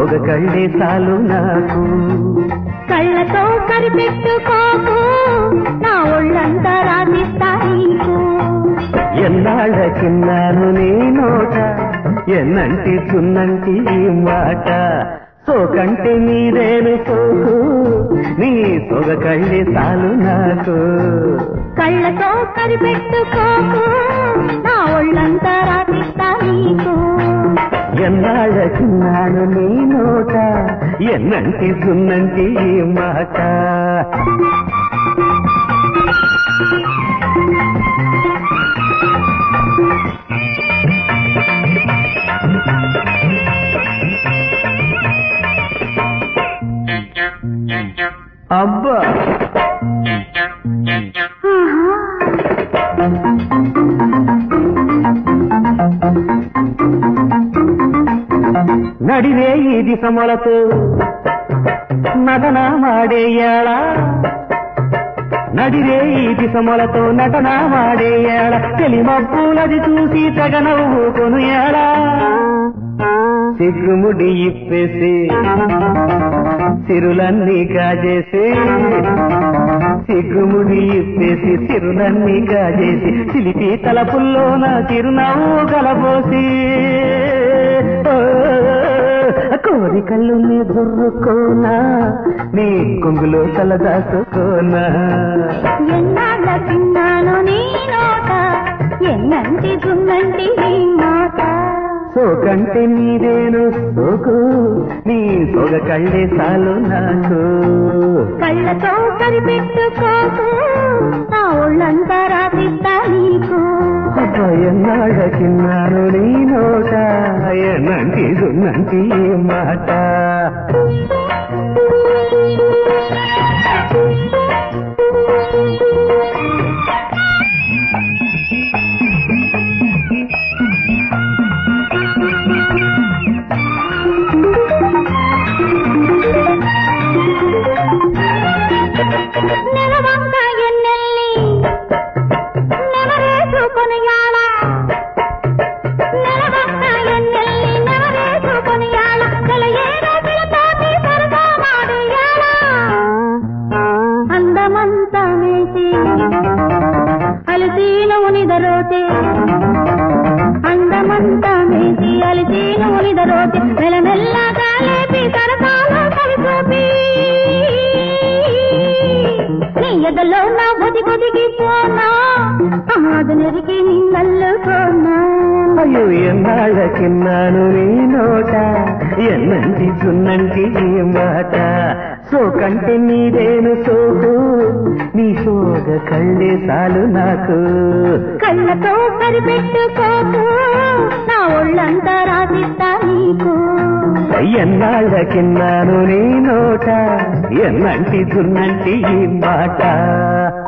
సొగ కళ్ళే చాలు నాకు కళ్ళతో సరిపెట్టుకోకు నా ఒళ్ళంతా రాసిస్తా నీకు ఎన్నాళ్ళకిన్నాను నీ నోట ఎన్నంటి సున్నంటి ఈ మాట సోకంటే నీదేను సోకు నీ సొగ కళ్ళే చాలు నాకు కళ్ళతో సరిపెట్టుకోకు నా ఒళ్ళంతా రాసిస్తా నీకు ఎన్నాళ్ళకిన్నాను నీ నోట ఎన్నంటి సున్నంటి ఈ మాట అబ్బా నడిరే ఈ దిశమలతో నటన మాడేయాళ నడిరే ఈ దిశమలతో నటన మాడేయాళ తెలిమబ్బులది చూసి తెగ నవ్వుకొను ఏళా సిగ్గుముడి ఇప్పేసి సిరులన్నీ కాజేసి సిగ్గుముడి ఇప్పేసి సిరులన్నీ కాజేసి చిలిపి తలపుల్లోన చిరునవ్వు కలబోసి ఓ, కోరికలు నీ దుర్రుకోనా నీ కొంగులో తలదాసుకోనా ఎన్నాళ్ళ తిన్నాను నీ నోట ఎన్నంటి దున్నంటి నీ మాట సోకంటే నీదేను సోకు నీ సొగ కళ్ళే చాలు నాకు కళ్ళతో సరిపెట్టుకోకు నా ఒళ్ళంతా రాసిస్తా నీకు ఎన్నాళ్ళకిన్నాను నీ నోట ఎన్నంటి దున్నంటి ఈ మాట నెలవంక ఎన్నెల్లి నెమరేసుకొనియాళ నెలవంక ఎన్నెల్లి నెమరేసుకొనియాళ నెలయేరో పిలతోటి సరదా మాడియాళ అందమంతా మేసి అలసీను నిదరోతే అందమంతా మేసి అలసీను నిదరోతే మెల్లమెల్లగా లేపి సరసాలు కవిచూపి నీ ఎదలో నా బొది బొదిగి పోనా అది నెరికి నిన్నల్లుకోనా అయ్యో ఎన్నాళ్ళకిన్నాను నీ నోట ఎన్నంటి సున్నంటి ఈ మాట సోకంటే నీదేను సోకు నీ సోగ కళ్ళే చాలు నాకు కళ్ళతో సరిపెట్టుకోకు నా ఒళ్ళంతా రాసిస్తా నీకు ఎన్నాళ్ళకిన్నాను నీ నోట ఎన్నంటి సున్నంటి ఈ మాట